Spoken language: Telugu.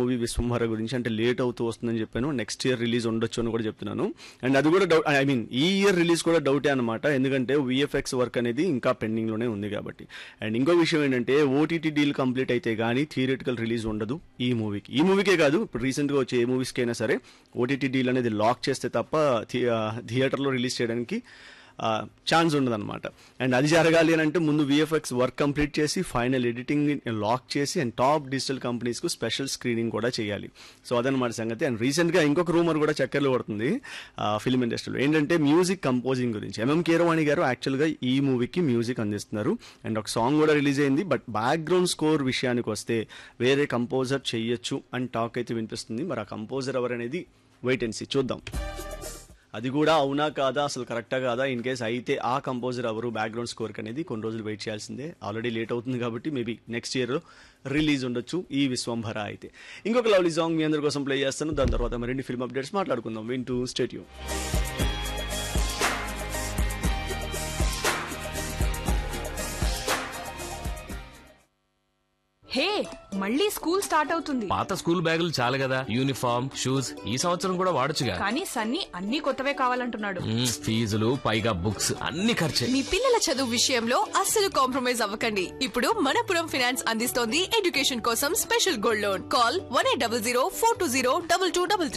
మూవీ విశ్వంభర గురించి అంటే లేట్ అవుతూ వస్తుందని చెప్పాను నెక్స్ట్ ఇయర్ రిలీజ్ ఉండొచ్చు అని కూడా చెప్తున్నాను అండ్ అది కూడా డౌట్ ఐ మీన్ ఈ ఇయర్ రిలీజ్ కూడా డౌటే అనమాట ఎందుకంటే విఎఫ్ఎక్స్ వర్క్ అనేది ఇంకా పెండింగ్ లోనే ఉంది కాబట్టి అండ్ ఇంకో విషయం ఏంటంటే ఓటీటీ డీల్ కంప్లీట్ అయితే గానీ థియేటికల్ రిలీజ్ ఉండదు ఈ మూవీకి ఈ మూవీకే కాదు ఇప్పుడు రీసెంట్ గా వచ్చే ఏ మూవీస్కి అయినా సరే ఓటీటీ డీల్ అనేది లాక్ చేస్తే తప్ప థియేటర్లో రిలీజ్ చేయడానికి ఛాన్స్ ఉండదన్నమాట అండ్ అది జరగాలి అని అంటే ముందు విఎఫ్ఎక్స్ వర్క్ కంప్లీట్ చేసి ఫైనల్ ఎడిటింగ్ లాక్ చేసి అండ్ టాప్ డిజిటల్ కంపెనీస్కు స్పెషల్ స్క్రీనింగ్ కూడా చేయాలి సో అదనమాట సంగతి అండ్ రీసెంట్గా ఇంకొక రూమర్ కూడా చక్కర్లు పడుతుంది ఫిల్మ్ ఇండస్ట్రీలో ఏంటంటే మ్యూజిక్ కంపోజింగ్ గురించి ఎంఎం కీరవాణి గారు యాక్చువల్గా ఈ మూవీకి మ్యూజిక్ అందిస్తున్నారు అండ్ ఒక సాంగ్ కూడా రిలీజ్ అయింది బట్ బ్యాక్గ్రౌండ్ స్కోర్ విషయానికి వస్తే వేరే కంపోజర్ చెయ్యొచ్చు అని టాక్ అయితే వినిపిస్తుంది మరి ఆ కంపోజర్ ఎవరనేది వెయిట్ అండ్ సీ చూద్దాం అది కూడా అవునా కాదా అసలు కరెక్టా కాదా ఇన్ కేస్ అయితే ఆ కంపోజర్ ఎవరు బ్యాక్గ్రౌండ్ స్కోర్ అనేది కొన్ని రోజులు వెయిట్ చేయాల్సిందే ఆల్రెడీ లేట్ అవుతుంది కాబట్టి మేబీ నెక్స్ట్ ఇయర్ రిలీజ్ ఉండొచ్చు ఈ విశ్వంభర అయితే ఇంకొక లవ్లీ సాంగ్ మీ అందరి కోసం ప్లే చేస్తాను దాని తర్వాత మరిన్ని ఫిల్మ్ అప్డేట్స్ మాట్లాడుకుందాం వింటూ స్టేట్యూ హే మళ్ళీ స్కూల్ స్టార్ట్ అవుతుంది పాత స్కూల్ బ్యాగులు చాలు కదా యూనిఫామ్ షూస్ ఈ సంవత్సరం కూడా వాడొచ్చుగా కానీ సన్నీ అన్ని కొత్తవే కావాలంటున్నాడు మ్మ్, ఫీజులు పైగా బుక్స్ అన్ని ఖర్చే మీ పిల్లల చదువు విషయంలో అస్సలు కాంప్రమైజ్ అవ్వకండి ఇప్పుడు మనపురం ఫైనాన్స్ అందిస్తోంది ఎడ్యుకేషన్ కోసం special gold loan call one eight double zero four two zero double two double